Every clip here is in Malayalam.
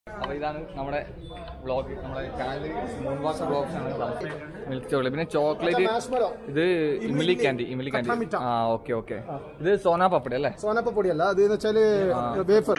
അപ്പൊ ഇതാണ് നമ്മുടെ വ്ളോഗ് നമ്മുടെ ചാനൽ മൂൺ വാക്ക് വ്ളോഗ്സ് ആണ് മിൽക്ക് ചോക്ലേറ്റ് പിന്നെ ചോക്ലേറ്റ് ഇത് ഇമിലി കാൻഡി ഇമിലി കാൻഡി ആ ഓക്കെ ഓക്കെ ഇത് സോനാ പപ്പടി അല്ലേ സോനപ്പ പൊടിയല്ല അത് എന്ന് വെച്ചാല് വേഫർ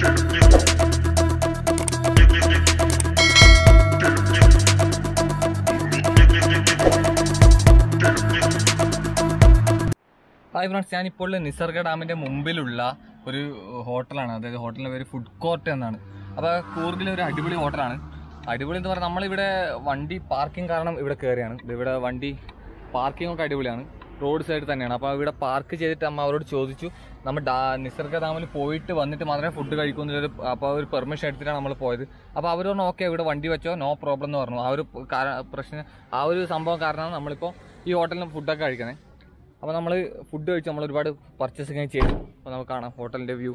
ഹായ് ഫ്രണ്ട്സ് ഞാനിപ്പോൾ നിസർഗ ഡാമിന്റെ മുമ്പിലുള്ള ഒരു ഹോട്ടലാണ് അതായത് ഹോട്ടലിന്റെ പേര് ഫുഡ് കോർട്ട് എന്നാണ് അപ്പോൾ കൂർഗിലെ ഒരു അടിപൊളി ഹോട്ടലാണ് അടിപൊളി എന്ന് പറഞ്ഞാൽ നമ്മളിവിടെ വണ്ടി പാർക്കിംഗ് കാരണം ഇവിടെ കയറിയാണ് ഇത് ഇവിടെ വണ്ടി പാർക്കിംഗ് ഒക്കെ അടിപൊളിയാണ് റോഡ് സൈഡ് തന്നെയാണ് അപ്പോൾ ഇവിടെ പാർക്ക് ചെയ്തിട്ട് അമ്മ അവരോട് ചോദിച്ചു നമ്മൾ ഡാ നിസർഗ ഡാമിൽ പോയിട്ട് വന്നിട്ട് മാത്രമേ ഫുഡ് കഴിക്കൂ എന്നൊരു അപ്പോൾ ഒരു പെർമിഷൻ എടുത്തിട്ടാണ് നമ്മൾ പോയത് അപ്പോൾ അവർ പറഞ്ഞു ഓക്കെ ഇവിടെ വണ്ടി വെച്ചോ നോ പ്രോബ്ലം എന്ന് പറഞ്ഞു ആ ഒരു കാര- പ്രശ്നം ആ ഒരു സംഭവം കാരണമാണ് നമ്മളിപ്പോൾ ഈ ഹോട്ടലിൽ ഫുഡൊക്കെ കഴിക്കുന്നത് അപ്പോൾ നമ്മൾ ഫുഡ് കഴിച്ച് നമ്മൾ ഒരുപാട് പർച്ചേസിങ് ചെയ്തു അപ്പോൾ നമുക്ക് കാണാം ഹോട്ടലിൻ്റെ വ്യൂ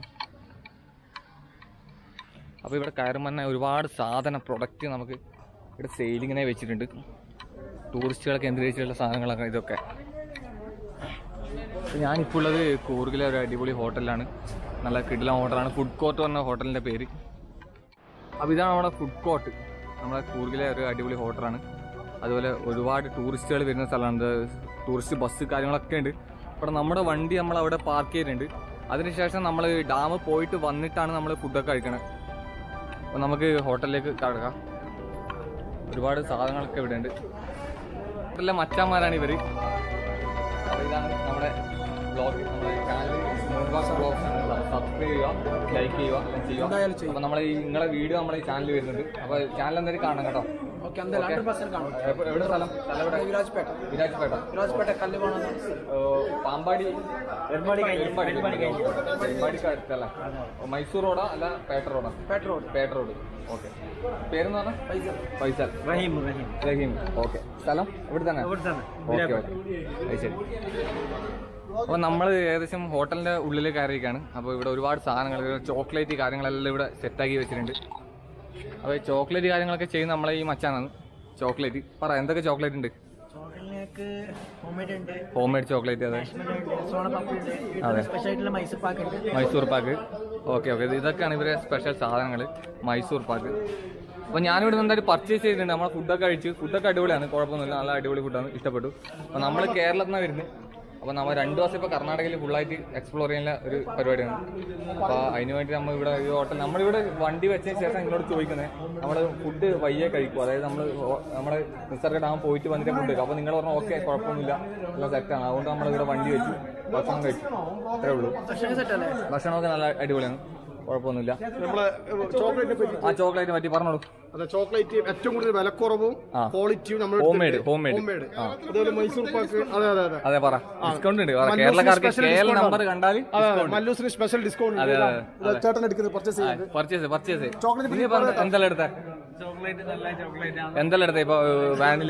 അപ്പോൾ ഇവിടെ കയറുമ്പോൾ തന്നെ ഒരുപാട് സാധന പ്രൊഡക്റ്റ് നമുക്ക് ഇവിടെ സെയിലിങ്ങനെ വെച്ചിട്ടുണ്ട് ടൂറിസ്റ്റുകളെ കേന്ദ്രീകരിച്ചുള്ള സാധനങ്ങളൊക്കെ ഇതൊക്കെ അപ്പോൾ ഞാനിപ്പോൾ ഉള്ളത് കൂർഗിലെ ഒരു അടിപൊളി ഹോട്ടലിലാണ് നല്ല കിടിലം ഹോട്ടലാണ് ഫുഡ് കോർട്ട് പറഞ്ഞ ഹോട്ടലിൻ്റെ പേര് അപ്പോൾ ഇതാണ് നമ്മുടെ ഫുഡ് കോർട്ട് നമ്മുടെ കൂർഗിലെ ഒരു അടിപൊളി ഹോട്ടലാണ് അതുപോലെ ഒരുപാട് ടൂറിസ്റ്റുകൾ വരുന്ന സ്ഥലമാണ് ഇത് ടൂറിസ്റ്റ് ബസ് കാര്യങ്ങളൊക്കെ ഉണ്ട് ഇവിടെ നമ്മുടെ വണ്ടി നമ്മൾ അവിടെ പാർക്ക് ചെയ്തിട്ടുണ്ട് അതിനുശേഷം നമ്മൾ ഡാം പോയിട്ട് വന്നിട്ടാണ് നമ്മൾ ഫുഡൊക്കെ കഴിക്കണത് അപ്പോൾ നമുക്ക് ഹോട്ടലിലേക്ക് കടക്കാം ഒരുപാട് സാധനങ്ങളൊക്കെ ഇവിടെ ഉണ്ട് ഹോട്ടലിലെ മച്ചാന്മാരാണ് ഇവർ അപ്പോൾ ഇതാണ് നമ്മുടെ ബ്ലോഗ് നമ്മുടെ ചാനൽ മൂൺവാസ് ബ്ലോഗ്സ് ആണ് സബ്സ്ക്രൈബ് ചെയ്യുക ലൈക്ക് ചെയ്യുക എല്ലാം ചെയ്യുക എന്തായാലും ചെയ്യും. അപ്പോൾ നമ്മളെ ഈ നിങ്ങളെ വീഡിയോ നമ്മുടെ ഈ ചാനൽ വരുന്നുണ്ട് അപ്പോൾ ചാനൽ എന്തായാലും കാണണം കേട്ടോ ഓക്കെ എന്തായാലും ഹൺഡ്രഡ് പെർസെന്റ് കാണും എപ്പ- എവിടെ സ്ഥലം സ്ഥലം എവിടെ വിരാജ്പേട്ട വിരാജ്പേട്ട വിരാജ്പേട്ട കല്ലുവാണ് ഓ, പാമ്പാടി എരുമാടി എരുമാടിക്ക് അടുത്തല്ല ഓ, മൈസൂർ റോഡാ അല്ല പേട്ട റോഡാ Petta road Petta road okay പേരെന്ന് പറഞ്ഞാൽ പൈസ ഫൈസൽ റഹീം റഹീം റഹീം ഓക്കെ സ്ഥലം ഇവിടെ തന്നെ ഇവിടെ തന്നെ ഓക്കെ ഓക്കെ അത് ശരി അപ്പോൾ നമ്മൾ ഏകദേശം ഹോട്ടലിന്റെ ഉള്ളിൽ കയറിയിരിക്കുകയാണ് അപ്പോൾ ഇവിടെ ഒരുപാട് സാധനങ്ങൾ ചോക്ലേറ്റ് കാര്യങ്ങളെല്ലാം ഇവിടെ സെറ്റാക്കി വെച്ചിട്ടുണ്ട് അപ്പോൾ ഈ ചോക്ലേറ്റ് കാര്യങ്ങളൊക്കെ ചെയ്യുന്ന നമ്മളെ ഈ മച്ചാനാണ് ചോക്ലേറ്റ് പറ എന്തൊക്കെ ചോക്ലേറ്റ് ഉണ്ട് ചോക്ലേറ്റിലേക്ക് ഹോംമേഡ് ഉണ്ട് ഹോം മെയ്ഡ് ചോക്ലേറ്റ് അതെ സോണപ്പപ്പി ഉണ്ട് അതെ. സ്പെഷ്യൽ ആയിട്ടുള്ള മൈസൂർ പാക്ക് ഉണ്ട് മൈസൂർ പാക്ക് ഓക്കെ ഓക്കെ ഇതൊക്കെയാണ് ഇവരെ സ്പെഷ്യൽ സാധനങ്ങൾ മൈസൂർ പാക്ക് അപ്പോൾ ഞാനിവിടെ നിന്ന് എന്തായാലും പർച്ചേസ് ചെയ്തിട്ടുണ്ട് നമ്മളെ ഫുഡൊക്കെ കഴിച്ച് ഫുഡൊക്കെ അടിപൊളിയാണ് കുഴപ്പമൊന്നുമില്ല നല്ല അടിപൊളി ഫുഡാണ് ഇഷ്ടപ്പെട്ടു അപ്പോൾ നമ്മൾ കേരളത്തിൽ നിന്നാണ് വരുന്നത് അപ്പോൾ നമ്മൾ രണ്ട് ദിവസം ഇപ്പോൾ കർണാടകയിൽ ഫുള്ളായിട്ട് എക്സ്പ്ലോർ ചെയ്യുന്ന ഒരു പരിപാടിയാണ് അപ്പോൾ അതിന് വേണ്ടി നമ്മൾ ഇവിടെ ഈ ഹോട്ടൽ നമ്മളിവിടെ വണ്ടി വെച്ചതിന് ശേഷം നിങ്ങളോട് ചോദിക്കുന്നത് നമ്മൾ ഫുഡ് വയ്യേ കഴിക്കും അതായത് നമ്മൾ നമ്മുടെ നിസർഗ ഡാം പോയിട്ട് വന്നിട്ട് ഫുഡ് കഴിക്കും അപ്പോൾ നിങ്ങൾ പറഞ്ഞു ഓക്കെ കുഴപ്പമൊന്നുമില്ല എല്ലാം സെറ്റാണ് അതുകൊണ്ട് നമ്മളിവിടെ വണ്ടി വെച്ചു ഭക്ഷണം കഴിച്ചു അത്രേ ഉള്ളൂ ഭക്ഷണം സെറ്റ് അല്ലേ ഭക്ഷണമൊക്കെ നല്ല അടിപൊളിയാണ് കുഴപ്പമൊന്നുമില്ല നമ്മളെ ചോക്ലേറ്റിനെ പറ്റി ആ ചോക്ലേറ്റ് പറ്റി പറഞ്ഞോളൂ അതെ ചോക്ലേറ്റ് ഏറ്റവും കൂടുതൽ വിലക്കുറവും ആ. ക്വാളിറ്റിയും നമ്മൾ home made home made homemade അതുപോലെ മൈസൂർ പാക്ക് അതെ അതെ അതെ അതെ പറ ഡിസ്കൗണ്ട് ഉണ്ട് പറ. മല്ലൂസിന് കേരളക്കാർക്ക് special കേരള discount നമ്പർ കണ്ടാൽ അതെ അതെ മല്ലൂസിന് സ്പെഷ്യൽ ഡിസ്കൗണ്ട് അതെ, അതെ, അതെ. ചേട്ടൻ എടുക്കുന്നത് പർച്ചേസ് ചെയ്യുന്നത് പർച്ചേസ് പർച്ചേസ് ചോക്ലേറ്റ് നീ പറഞ്ഞ എന്തെല്ലാം എടുത്ത എന്തെല്ലാം എടുത്ത ഇപ്പൊ വാനില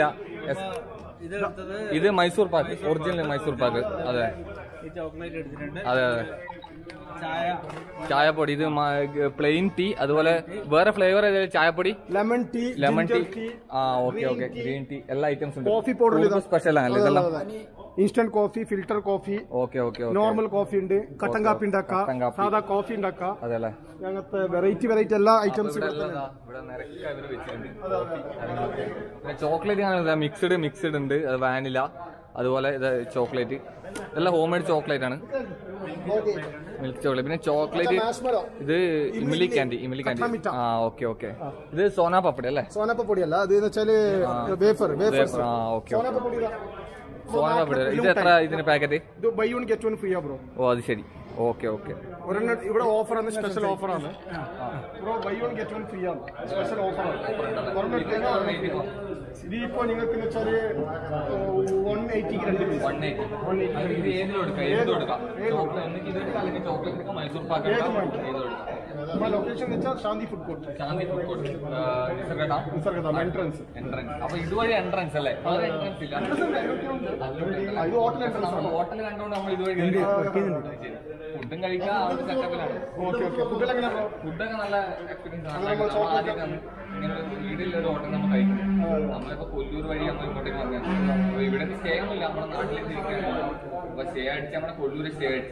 ഇത് മൈസൂർ പാക്ക് ഒറിജിനൽ മൈസൂർ പാക്ക് അതെ ഈ ചോക്ലേറ്റ് എടുത്തിട്ടുണ്ട് അതെ അതെ ചായ ചായപ്പൊടി ഇത് പ്ലെയിൻ ടീ അതുപോലെ വേറെ ഫ്ലേവർ ചായപ്പൊടി ലെമൺ ടീ ലെമൺ ടീ ആ ഓക്കെ ഓക്കെ ഗ്രീൻ ടീ എല്ലാ ഐറ്റംസ് ഉണ്ട് കോഫി പൗഡർ സ്പെഷ്യൽ ആണല്ലേ ഇതെല്ലാം instant coffee filter coffee okay okay okay normal coffee ഉണ്ട് കട്ടൻ കാപ്പി ഉണ്ടാക്കാം കട്ടൻ കാപ്പി. സാധാ കോഫി ഉണ്ടാക്കാം അതെ അല്ലേ അങ്ങനത്തെ വെറൈറ്റി വെറൈറ്റി എല്ലാ ഐറ്റംസും ഇവിടെ എല്ലാം ദാ ഇവിടെ നിരക്കെ അവര് വെച്ചിട്ടുണ്ട്. കാര്യങ്ങളൊക്കെ. പിന്നെ ചോക്ലേറ്റ് ആണ് മിക്സ്ഡ് മിക്സ്ഡ് ഉണ്ട് അത് വാനില അതുപോലെ ഇത് ചോക്ലേറ്റ് ഇതെല്ലാം ഹോം മെയ്ഡ് ചോക്ലേറ്റ് ആണ് മിൽക്ക് ചോക്ലേറ്റ് പിന്നെ ചോക്ലേറ്റ് ഇത് ഇമിലി കാൻഡി ഇമിലി കാൻഡി ആ ഓക്കെ ഓക്കെ ഇത് സോനാ പപ്പടി അല്ലേ സോനപ്പ പൊടിയല്ല അത് എന്ന് വെച്ചാല് വേഫർ വേഫർ ആ ഓക്കെ സോനപ്പ പൊടി ഇതാ. സോനാ പപ്പടി ഇത് എത്ര ഇതിന് പാക്കറ്റ് ഇത് buy one get one free ആ ബ്രോ ഓ അത് ശരി ഓക്കെ ഓക്കെ ഒരെണ്ണം ഇവിടെ ഓഫർ ആണ് സ്പെഷ്യൽ ഓഫർ ആണ് bro buy one get one free ആണ് സ്പെഷ്യൽ ഓഫർ ആണ് ഒരെണ്ണം എടുത്തതിന് ഇതിപ്പോ നിങ്ങൾക്ക് എന്ന് വെച്ചാല് വൺ എയ്റ്റിക്ക് രണ്ട് പീസ് വൺ എയ്റ്റി ഇത് ഏതിലും എടുക്കാം ഏതിലും എടുക്കാം ചോക്ലേറ്റ് ഒന്നെങ്കിൽ ഇത് എടുക്കാം അല്ലെങ്കിൽ ചോക്ലേറ്റ് എടുക്കാം മൈസൂർ പാക്ക് എടുക്കാം ഏതിലും എടുക്കാം നമ്മുടെ ലൊക്കേഷൻ എന്ന് വെച്ചാൽ Shanti food court Shanti food court Nisargadhama Nisargadhama entrance entrance അപ്പൊ ഇതുവഴി എൻട്രൻസ് അല്ലേ വേറെ എൻട്രൻസ് ഇല്ല ഇത് ഹോട്ടൽ എൻട്രൻസ് നമ്മൾ ഹോട്ടൽ കണ്ടുകൊണ്ട് നമ്മൾ ഇതുവഴി ഫുഡും കഴിക്കാം ആ ഒരു സെറ്റപ്പിലാണ് ഓക്കെ ഓക്കെ ഫുഡിൽ എങ്ങനെ ബ്രോ ഫുഡൊക്കെ നല്ല എക്സ്പീരിയൻസ് ആണ് നമ്മൾ ആദ്യം ഇങ്ങനെ ഒരു വീടില്ല ഒരു ഹോട്ടൽ നമ്മൾ കഴിക്കും നമ്മളിപ്പോ കൊല്ലൂർ വഴി നമ്മൾ ഇങ്ങോട്ടേക്ക് വന്നത് അപ്പൊ ഇവിടെ സ്റ്റേ ഒന്നുമില്ല നമ്മുടെ നാട്ടിലേക്ക് ഇരിക്കുകയാണ് അപ്പൊ സ്റ്റേ അടിച്ച് നമ്മുടെ കൊല്ലൂർ സ്റ്റേ അടിച്ച്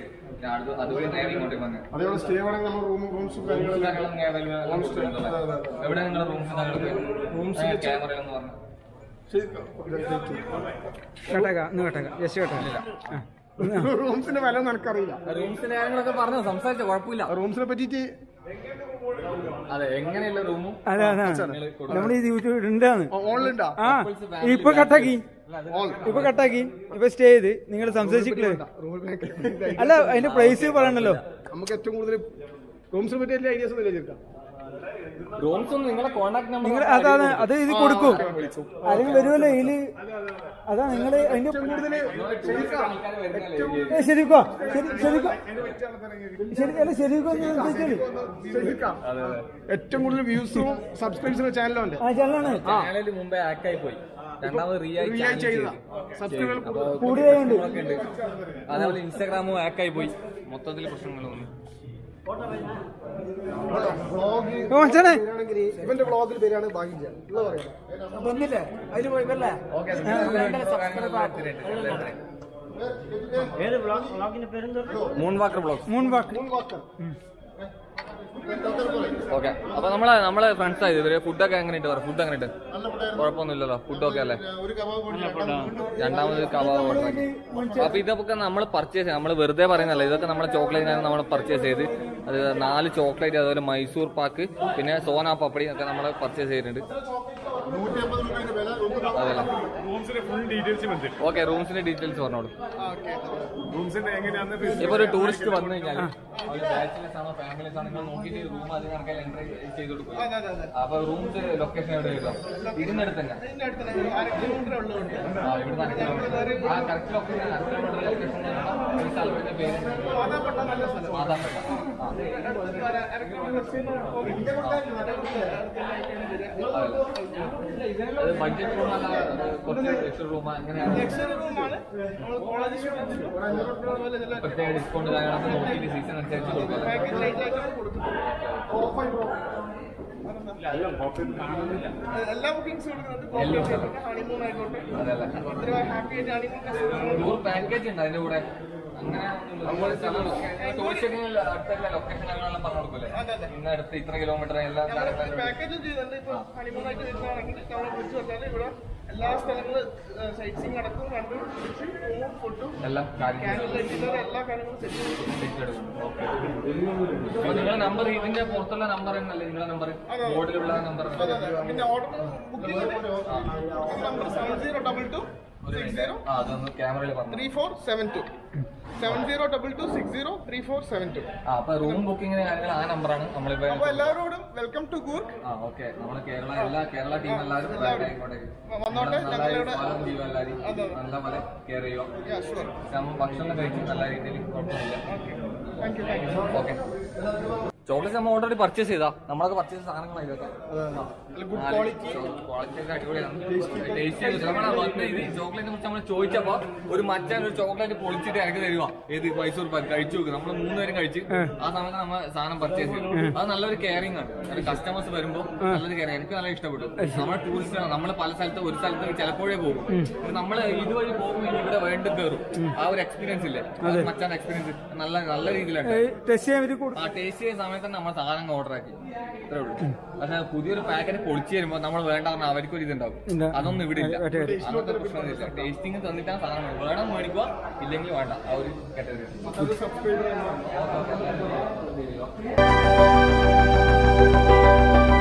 അത് അതുവഴി നേരെ ഇങ്ങോട്ട് വന്നു അതേപോലെ സ്റ്റേ വേണമെങ്കിൽ നമ്മൾ റൂമും റൂംസും കാര്യങ്ങളെല്ലാം എവിടെ നിങ്ങളുടെ റൂംസ് Rooms ക്യാമറ എന്ന് പറഞ്ഞു ശരി. കേട്ടേക്കാം ഇന്ന് കേട്ടേക്കാം ജസ്റ്റ് കേട്ടേക്കാം ആ. റൂംസിന്റെ വില നിനക്കറിയില്ല റൂംസിന്റെ കാര്യങ്ങളൊക്കെ പറഞ്ഞു സംസാരിച്ച കുഴപ്പമില്ല റൂംസിനെ പറ്റിയിട്ട് അതെ എങ്ങനെയുള്ള റൂമും അതെ അതാണ് നമ്മൾ ഈ യൂട്യൂബ് ഉണ്ടാന്ന് ഓൺലൈൻഡാ ആ ഇപ്പൊ കട്ടാക്കി ഇപ്പൊ കട്ടാക്കി ഇപ്പൊ സ്റ്റേ ചെയ്ത് നിങ്ങൾ സംസാരിച്ചിട്ടില്ലേ അല്ല അതിന്റെ പ്രൈസ് പറയണല്ലോ നമുക്ക് ഏറ്റവും കൂടുതൽ റൂംസിനെ പറ്റി എല്ലാ ഐഡിയാസ് ഒന്നും ചേർക്കാം റൂംസ് ഒന്നും നിങ്ങളെ കോൺടാക്ട് നമ്പർ നിങ്ങൾ അതാണ് അത് ഇത് കൊടുക്കും അല്ലെങ്കിൽ വരുമല്ലോ ഇതില് അതാ നിങ്ങൾ അതിന്റെ കൂടുതൽ ശരിക്കോ ശരി ശരിക്കോ ശരി അല്ല ശരിക്കോ എന്ന് ചോദിച്ചാല് ശരിക്കാം. ഏറ്റവും കൂടുതൽ വ്യൂസും സബ്സ്ക്രൈബേഴ്സിന്റെ ചാനലും ഉണ്ട് ആ ചാനലാണ് ചാനലിൽ മുമ്പേ ഹാക്ക് ആയി പോയി രണ്ടാമത് റീ ആയി Re-act ചെയ്തതാ. Subscriber കൂടുതലായോണ്ട് അതേപോലെ ഇൻസ്റ്റാഗ്രാമും ഹാക്ക് ആയി പോയി മൊത്തത്തിൽ പ്രശ്നങ്ങളൊന്നും വ്ളോഗ് ഓ മച്ചാനെ വരികയാണെങ്കിൽ ഇവന്റെ വ്ളോഗിൽ വരികയാണ് ഭാഗ്യം ചെയ്യാം ഉള്ള പറയാം വന്നില്ലേ അതില് പോയല്ലേ ഏത് ബ്ലോഗ് ബ്ലോഗിന്റെ പേരെന്താ മൂൺ വാക്കർ ബ്ലോഗ് മൂന്ന് വാക്ക് മൂന്ന് വാക്ക് ഓക്കെ അപ്പൊ നമ്മളെ നമ്മളെ ഫ്രണ്ട്സ് ആയത് ഇവര് ഫുഡൊക്കെ എങ്ങനെയുണ്ട് പറ ഫുഡ് എങ്ങനെയുണ്ട് കുഴപ്പമൊന്നുമില്ലല്ലോ ഫുഡൊക്കെ അല്ലേ രണ്ടാമത് കബാബ് order ആക്കി. അപ്പൊ ഇതൊക്കെ നമ്മൾ പർച്ചേസ് നമ്മൾ വെറുതെ പറയുന്നല്ല ഇതൊക്കെ നമ്മളെ ചോക്ലേറ്റിനാണ് നമ്മൾ പർച്ചേസ് ചെയ്ത് അത് നാല് ചോക്ലേറ്റ് അതുപോലെ മൈസൂർ പാക്ക് പിന്നെ സോന പപ്പടി ഒക്കെ നമ്മൾ പർച്ചേസ് ചെയ്തിട്ടുണ്ട് അതല്ല റൂംസിന്റെ ഫുൾ ഡീറ്റെയിൽസ് വന്നിട്ട് ഓക്കെ റൂംസിന്റെ ഡീറ്റെയിൽസ് പറഞ്ഞോളൂ റൂംസിന്റെ എങ്ങനെയാന്ന് ഇപ്പൊ ഒരു ടൂറിസ്റ്റ് വന്നു കഴിഞ്ഞാൽ ബാച്ചിലേഴ്സ് ആണോ ഫാമിലീസ് ആണോ നിങ്ങൾ നോക്കിയിട്ട് റൂം അത് കണക്കാൻ എൻട്രി ചെയ്ത് കൊടുക്കും അപ്പൊ റൂംസ് ലൊക്കേഷൻ എവിടെ എഴുതാം ഇതിനടുത്ത് തന്നെ ആ ഇവിടെ ആ കറക്റ്റ് ലൊക്കേഷൻ ലൊക്കേഷൻ ഒരു സ്ഥലത്തിന്റെ പേര് മാതാപ്പെട്ട ആ അത് ബഡ്ജറ്റ് റൂം അല്ല കുറച്ച് എക്സ്ട്രാ റൂം അങ്ങനെയാണ് പ്രത്യേക ഡിസ്കൗണ്ട് കാര്യങ്ങളൊക്കെ നോക്കിയിട്ട് സീസൺ അനുസരിച്ച് കൊടുക്കാം എല്ലാ ബുക്കിംഗ്സും ഹണിമൂൺ ആയിക്കോട്ടെ അതല്ല ടൂർ പാക്കേജ് ഉണ്ട് അതിന്റെ കൂടെ അങ്ങനെ ടൂറിസ്റ്റ് അടുത്തുള്ള ലൊക്കേഷൻ അങ്ങനെയുള്ള പറഞ്ഞു കൊടുക്കൂലേ ഇന്ന അടുത്ത് ഇത്ര കിലോമീറ്റർ എല്ലാ കാര്യങ്ങളും പാക്കേജും ചെയ്യുന്നുണ്ട് ഇപ്പൊ ഹണിമൂൺ ആയിട്ട് വരുന്നതാണെങ്കിൽ നമ്മൾ വിളിച്ചു പറഞ്ഞാൽ ഇവിടെ എല്ലാ സ്ഥലങ്ങളും സൈറ്റ് സീങ് അടക്കം കണ്ടു റൂമും ഫുഡും എല്ലാം കാര്യങ്ങളും ക്യാൻഡിൽ എല്ലാ കാര്യങ്ങളും സെറ്റ് ചെയ്തു സെറ്റ് എടുക്കും ഓക്കെ നിങ്ങളുടെ നമ്പർ ഇതിന്റെ പുറത്തുള്ള നമ്പർ തന്നെയല്ലേ നിങ്ങളുടെ നമ്പർ ബോർഡിലുള്ള നമ്പർ പിന്നെ order booking number seven zero double two ഒരു മിനിറ്റ് ആ അതൊന്ന് ക്യാമറയിൽ പറഞ്ഞു three four seven two seven zero double two six zero three four seven two ആ അപ്പൊ റൂം ബുക്കിങ്ങിന് കാര്യങ്ങൾ ആ നമ്പറാണ് നമ്മളിപ്പോ അപ്പൊ എല്ലാവരോടും വെൽക്കം ടു കൂർക്ക് ആ ഓക്കെ നമ്മളെ കേരള എല്ലാ കേരള ടീം എല്ലാവരും ഇങ്ങോട്ടേക്ക് വന്നോട്ടെ, നല്ലതായി ഞങ്ങളിവിടെ- സ്വാഗതം ചെയ്യുക എല്ലാവരും നല്ല പോലെ കെയർ ചെയ്യുക യാ ഷുവർ നമ്മൾ ഭക്ഷണം കഴിക്കും നല്ല രീതിയിൽ കുഴപ്പമില്ല thank you thank you okay chocolate നമ്മൾ ഓൾറെഡി പർച്ചേസ് ചെയ്താ നമ്മളൊക്കെ പർച്ചേസ് സാധനങ്ങളാണ് ഇതൊക്കെ ഗുഡ് ക്വാളിറ്റി ക്വാളിറ്റി ഒക്കെ അടിപൊളിയാണ് ടേസ്റ്റ് നമ്മളെ വന്ന് ഇത് ചോക്ലേറ്റിനെ കുറിച്ച് നമ്മൾ ചോദിച്ചപ്പോ ഒരു മച്ചാൻ ഒരു ചോക്ലേറ്റ് പൊളിച്ചിട്ട് എനിക്ക് തരുക ഏത് മൈസൂർ പാക്ക് കഴിച്ചു നോക്ക് നമ്മൾ മൂന്നുപേരും കഴിച്ച് ആ സമയത്ത് നമ്മൾ സാധനം പർച്ചേസ് ചെയ്തു അത് നല്ലൊരു കെയറിംഗ് ആണ് കസ്റ്റമേഴ്സ് വരുമ്പോൾ നല്ലൊരു കെയറിംഗ് എനിക്ക് നല്ല ഇഷ്ടപ്പെട്ടു നമ്മൾ ടൂറിസ്റ്റ് ആണ് നമ്മൾ പല സ്ഥലത്ത് ഒരു സ്ഥലത്ത് ചിലപ്പോഴേ പോകും നമ്മൾ ഇതുവഴി പോകുമ്പോൾ ഇവിടെ വീണ്ടും കയറും ആ ഒരു എക്സ്പീരിയൻസ് ഇല്ലേ ആ ഒരു മച്ചാൻ എക്സ്പീരിയൻസ് നല്ല നല്ല രീതിയിലാണ് ടെസ്റ്റ് ചെയ്യാൻ വേണ്ടി കൊടുക്കും ആ ടേസ്റ്റ് ചെയ്യുന്ന സമയത്ത് തന്നെ നമ്മൾ സാധനം ഓർഡർ ആക്കി ഇത്രേ ഉള്ളൂ പക്ഷെ പുതിയൊരു പാക്കറ്റ് പൊളിച്ചു വരുമ്പോൾ നമ്മൾ വേണ്ട പറഞ്ഞാൽ അവർക്കൊരു ഇതുണ്ടാവും ഉണ്ട്. അതൊന്നും ഇവിടെ ഇല്ല അതെ, അതെ. അങ്ങനത്തെ പ്രശ്നമൊന്നുമില്ല ടേസ്റ്റിംഗ് തന്നിട്ടാണ് സാധനം വേണം. വേണം മേടിക്കുക ഇല്ലെങ്കിൽ വേണ്ട ആ ഒരു കാറ്റഗറി അത് സബ്സ്ക്രൈബ് ചെയ്യാൻ ഓക്കെ